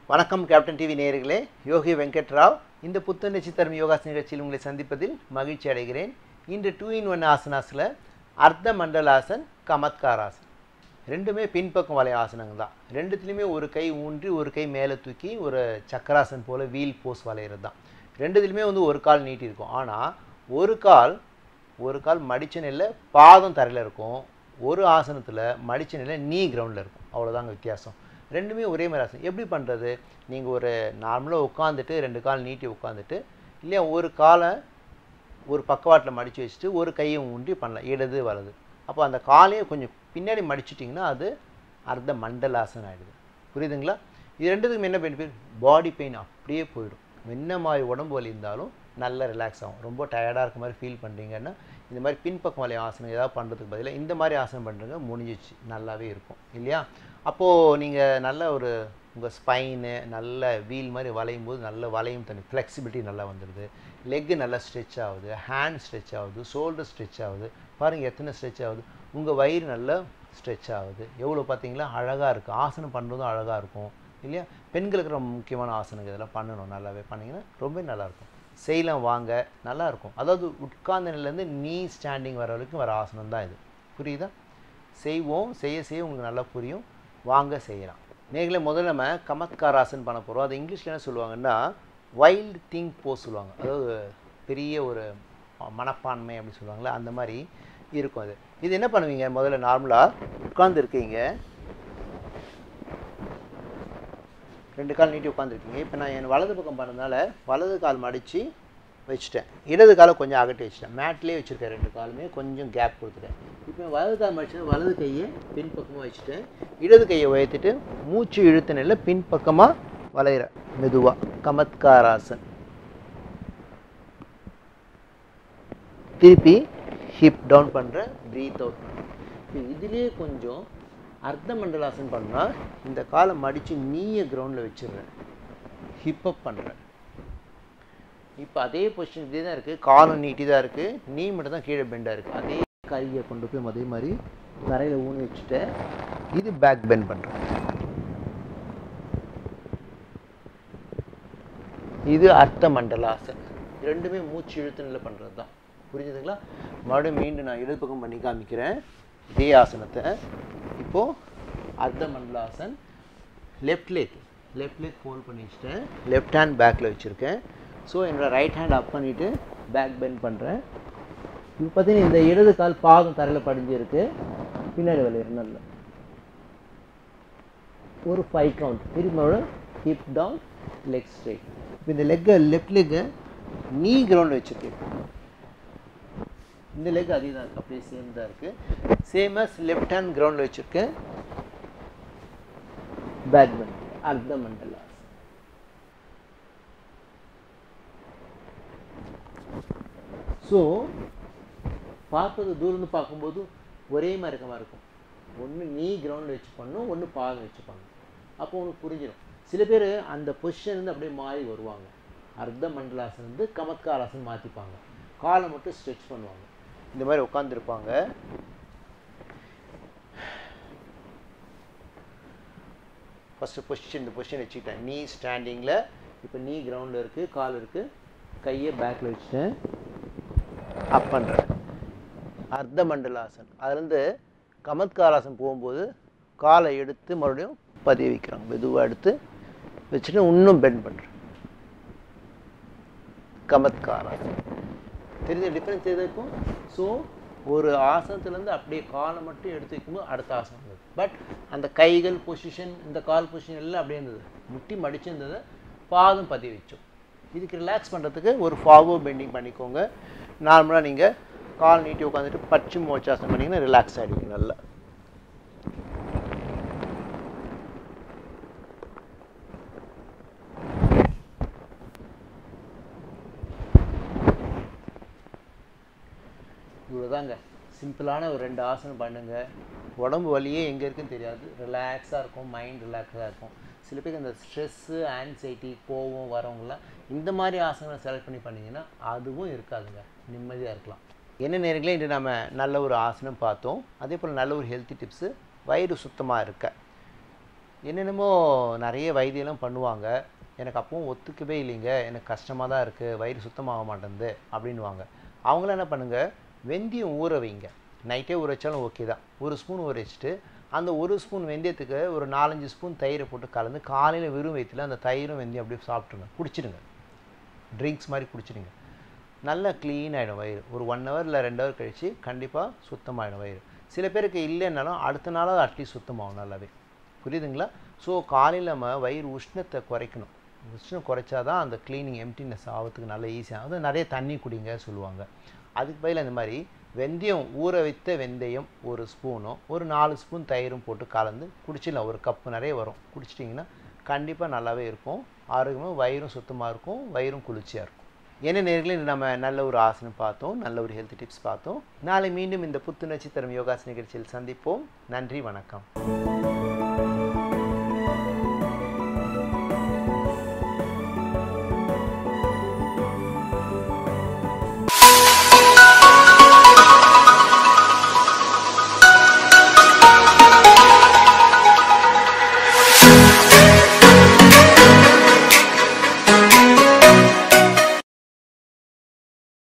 வணக்கம் captain TV நேயர்களே யோகி வெங்கட்ராவ் இந்த புத்துணர்ச்சி தரும் யோகாசன நிகழ்ச்சியில் உங்களை சந்திப்பதில் மகிழ்ச்சி அடைகிறேன் இன்று டூ இன் ஒன் ஆசனாஸில் அர்த்த மண்டலாசன் கமத்காராசன் ரெண்டுமே பின்பக்கம் வளைய ஆசனங்கள் தான் ரெண்டுத்துலேயுமே ஒரு கை ஊன்றி ஒரு கை மேலே தூக்கி ஒரு சக்கராசன் போல் வீல் போஸ் வளையிறது தான் ரெண்டுத்துலையுமே வந்து ஒரு கால் நீட்டி இருக்கும் ஆனால் ஒரு கால் ஒரு கால் மடிச்ச நிலையில பாதம் தரையில் இருக்கும் ஒரு ஆசனத்தில் மடிச்ச நிலையில நீ கிரவுண்டில் இருக்கும் அவ்வளோதாங்க வித்தியாசம் ரெண்டுமே ஒரே மாதிரி ஆசனம் எப்படி பண்ணுறது நீங்கள் ஒரு நார்மலாக உட்காந்துட்டு ரெண்டு கால் நீட்டி உட்காந்துட்டு இல்லையா ஒரு காலை ஒரு பக்கவாட்டில் மடித்து வச்சுட்டு ஒரு கையை ஊன்றி பண்ணலாம் இடது வலது அப்போ அந்த காலையை கொஞ்சம் பின்னாடி மடிச்சிட்டிங்கன்னா அது அர்த்த மண்டலாசனம் ஆகிடுது புரியுதுங்களா இது ரெண்டுத்துக்கும் என்ன பெனிஃபிட் பாடி பெயின் அப்படியே போயிடும் என்ன மாதிரி உடம்பு வலி இருந்தாலும் நல்லா ரிலாக்ஸ் ஆகும் ரொம்ப டயர்டாக இருக்க மாதிரி ஃபீல் பண்ணுறீங்கன்னா இந்த மாதிரி பின்பக்கம் வலி ஆசனம் ஏதாவது பண்ணுறதுக்கு பதிலாக இந்த மாதிரி ஆசனம் பண்ணுறங்க முடிஞ்சிச்சு நல்லாவே இருக்கும் இல்லையா அப்போது நீங்கள் நல்ல ஒரு உங்கள் ஸ்பைனு நல்ல வீல் மாதிரி வளையும் போது நல்ல வளையும் தண்ணி ஃப்ளெக்சிபிலிட்டி நல்லா வந்துடுது லெக்கு நல்லா ஸ்ட்ரெச் ஆகுது ஹேண்ட் ஸ்ட்ரெச் ஆகுது ஷோல்டர் ஸ்ட்ரெச் ஆகுது பாருங்கள் எத்தனை ஸ்ட்ரெச் ஆகுது உங்கள் வயிறு நல்லா ஸ்ட்ரெச் ஆகுது எவ்வளோ பார்த்தீங்களா அழகாக இருக்குது ஆசனம் பண்ணுறதும் அழகாக இருக்கும் இல்லையா பெண்களுக்கு ரொம்ப முக்கியமான ஆசனங்கள் இதெல்லாம் பண்ணணும் நல்லாவே பண்ணிங்கன்னா ரொம்ப நல்லாயிருக்கும் செய்யலாம் வாங்க நல்லாயிருக்கும் அதாவது உட்கார்ந்த நிலையிலேருந்து நீ ஸ்டாண்டிங் வர வரைக்கும் வர ஆசனம் தான் இது புரியுதா செய்வோம் செய்ய செய்ய உங்களுக்கு நல்லா புரியும் வாங்க செய்யலாம் நேர்களே முதல்ல நம்ம கமத்காராசன் பண்ண போகிறோம் அது இங்கிலீஷில் என்ன சொல்லுவாங்கன்னா வைல்டு திங் போஸ் சொல்லுவாங்க அதாவது பெரிய ஒரு மனப்பான்மை அப்படின்னு சொல்லுவாங்கள்ல அந்த மாதிரி இருக்கும் அது இது என்ன பண்ணுவீங்க முதல்ல நார்மலாக உட்கார்ந்து இருக்கீங்க ரெண்டு கால் நீட்டி உட்காந்துருக்கீங்க இப்போ நான் என் வலது பக்கம் பண்ணதுனால வலது கால் மடித்து வச்சுட்டேன் இடது காலை கொஞ்சம் அகட்டி வச்சுட்டேன் மேட்லேயே வச்சுருக்கேன் ரெண்டு காலுமே கொஞ்சம் கேப் கொடுத்துட்டேன் இப்போ வலது கால் மடிச்சு வலது கையை பின்பக்கமாக வச்சுட்டேன் இடது கையை உயர்த்திட்டு மூச்சு இழுத்த நிலையில் பின்பக்கமாக வளையிற மெதுவாக கமத்காராசன் திருப்பி ஹிப் டவுன் பண்ணுறேன் ப்ரீத் அவுட் பண்ணுறேன் இப்போ இதுலேயே கொஞ்சம் அர்த்த மண்டலாசன் பண்ணால் இந்த காலை மடித்து நீய கிரவுண்டில் வச்சிடுறேன் ஹிப்பப் பண்ணுறேன் இப்போ அதே பொசிஷன் இதே தான் இருக்குது காலம் நீட்டி தான் இருக்குது நீ மட்டும் தான் கீழே பெண்டாக இருக்குது அதே கையை கொண்டு போய் அதே மாதிரி தரையில் ஊனி வச்சுட்டு இது பேக் பெண்ட் பண்ணுறேன் இது அர்த்த மண்டலாசன் ரெண்டுமே மூச்சு இழுத்து நிலை பண்ணுறது தான் புரிஞ்சுதுங்களா மறுபடியும் மீண்டும் நான் இடது பக்கம் பண்ணி காமிக்கிறேன் இதே ஆசனத்தை இப்போது அர்த்த மண்டலாசன் left leg left leg fold பண்ணி வச்சுட்டேன் லெஃப்ட் ஹேண்ட் பேக்கில் வச்சுருக்கேன் ஸோ என்னோடய ரைட் ஹேண்ட் அப் பண்ணிவிட்டு பேக் பெண்ட் பண்ணுறேன் இப்போ பார்த்தீங்கன்னா இந்த இடது கால் பாதம் தரையில் படிஞ்சிருக்கு பின்னாடி விளையாடு நல்ல ஒரு ஃபைவ் கவுண்ட் திரும்ப ஹிப் டவுன் லெக் ஸ்ட்ரைட் இப்போ இந்த லெக்கை லெஃப்ட் லெக்கை நீ கிரவுண்ட் வச்சுருக்கேன் இந்த லெக் அதே தான் இருக்குது அப்படியே சேம் தான் இருக்குது சேம் அஸ் லெஃப்ட் ஹேண்ட் கிரவுண்டில் வச்சுருக்கேன் பேக் பெண்ட் அர்த்த மண்டலா ஸோ பார்ப்பது தூரந்து பார்க்கும்போது ஒரே மாதிரி இருக்க மாதிரி இருக்கும் ஒன்று நீ கிரவுண்டில் வச்சு பண்ணும் ஒன்று பாதம் வச்சு பண்ணும் அப்போ உனக்கு புரிஞ்சிடும் சில பேர் அந்த பொசிஷன்லேருந்து அப்படியே மாறி வருவாங்க அர்த்த மண்டலாசன் வந்து கமத்காராசன் மாற்றிப்பாங்க காலை மட்டும் ஸ்ட்ரெச் பண்ணுவாங்க இந்த மாதிரி உட்காந்துருப்பாங்க ஃபஸ்ட்டு பொசிஷன் இந்த பொசிஷன் வச்சுக்கிட்டேன் நீ ஸ்டாண்டிங்கில் இப்போ நீ கிரவுண்டில் இருக்குது கால் இருக்குது கையை பேக்கில் வச்சுட்டேன் அப் பண்ணுறேன் அர்த்த மண்டலாசன் அதுலேருந்து கமத்காராசன் போகும்போது காலை எடுத்து மறுபடியும் பதிய வைக்கிறாங்க மெதுவாக எடுத்து வச்சுட்டு இன்னும் பெண்ட் பண்ணுறேன் கமத்காராசன் தெரிஞ்ச டிஃப்ரென்ஸ் எது இருக்கும் ஸோ ஒரு ஆசனத்துலேருந்து அப்படியே காலை மட்டும் எடுத்து வைக்கும்போது அடுத்த ஆசனம் இருந்தது பட் அந்த கைகள் பொசிஷன் இந்த கால் பொசிஷன் எல்லாம் அப்படியே இருந்தது முட்டி மடிச்சிருந்ததை பாதம் பதிய வச்சோம் இதுக்கு ரிலாக்ஸ் பண்ணுறதுக்கு ஒரு ஃபார்வர்ட் பெண்டிங் பண்ணிக்கோங்க நார்மலாக நீங்கள் கால் நீட்டி உட்காந்துட்டு பச்சு மோச்சாசனம் பண்ணிங்கன்னா ரிலாக்ஸ் ஆகிடுவீங்க நல்லா இவ்வளோதாங்க சிம்பிளான ஒரு ரெண்டு ஆசனம் பண்ணுங்கள் உடம்பு வலியே எங்கே இருக்குன்னு தெரியாது ரிலாக்ஸாக இருக்கும் மைண்ட் ரிலாக்ஸாக இருக்கும் சில பேருக்கு இந்த ஸ்ட்ரெஸ்ஸு ஆன்சைட்டி கோவம் வரவங்களாம் இந்த மாதிரி ஆசனங்களை செலக்ட் பண்ணி பண்ணிங்கன்னா அதுவும் இருக்காதுங்க நிம்மதியாக இருக்கலாம் என்ன நேரங்களே இன்று நம்ம நல்ல ஒரு ஆசனம் பார்த்தோம் அதே போல் நல்ல ஒரு ஹெல்த்தி டிப்ஸு வயிறு சுத்தமாக இருக்க என்னென்னமோ நிறைய வைத்தியெல்லாம் பண்ணுவாங்க எனக்கு அப்பவும் ஒத்துக்கவே இல்லைங்க எனக்கு கஷ்டமாக தான் இருக்குது வயிறு சுத்தமாக மாட்டேங்குது அப்படின்வாங்க அவங்களாம் என்ன பண்ணுங்கள் வெந்தயம் ஊற வைங்க நைட்டே ஊற வச்சாலும் ஓகே தான் ஒரு ஸ்பூன் ஊற வச்சுட்டு அந்த ஒரு ஸ்பூன் வெந்தயத்துக்கு ஒரு நாலஞ்சு ஸ்பூன் தயிரை போட்டு கலந்து காலையில் வெறும் வயிற்றுல அந்த தயிரும் வெந்தயம் அப்படியே சாப்பிட்ருங்க குடிச்சிடுங்க ட்ரிங்க்ஸ் மாதிரி குடிச்சிடுங்க நல்லா க்ளீன் ஆகிடும் வயிறு ஒரு ஒன் ஹவர் இல்லை ரெண்டு ஹவர் கழித்து கண்டிப்பாக சுத்தமாகிடும் வயிறு சில பேருக்கு இல்லைன்னாலும் அடுத்த நாளாவது அட்லீஸ்ட் சுத்தமாகும் நல்லாவே புரியுதுங்களா ஸோ காலையில் நம்ம வயிறு உஷ்ணத்தை குறைக்கணும் உஷ்ணம் குறைச்சாதான் அந்த க்ளீனிங் எம்டினஸ் ஆகிறதுக்கு நல்ல ஈஸியாக அது நிறைய தண்ணி குடிங்க சொல்லுவாங்க அதுக்கு பதில் இந்த மாதிரி வெந்தயம் ஊற வைத்த வெந்தயம் ஒரு ஸ்பூனும் ஒரு நாலு ஸ்பூன் தயிரும் போட்டு கலந்து குடிச்சிடலாம் ஒரு கப்பு நிறைய வரும் குடிச்சிட்டிங்கன்னா கண்டிப்பாக நல்லாவே இருக்கும் ஆரோக்கியமாக வயிறும் சுத்தமாக இருக்கும் வயிறும் குளிர்ச்சியாக இருக்கும் என்ன நேர்களே நம்ம நல்ல ஒரு ஆசனம் பார்த்தோம் நல்ல ஒரு ஹெல்த் டிப்ஸ் பார்த்தோம் நாளை மீண்டும் இந்த புத்துணர்ச்சி தரும் யோகாசன நிகழ்ச்சியில் சந்திப்போம் நன்றி வணக்கம்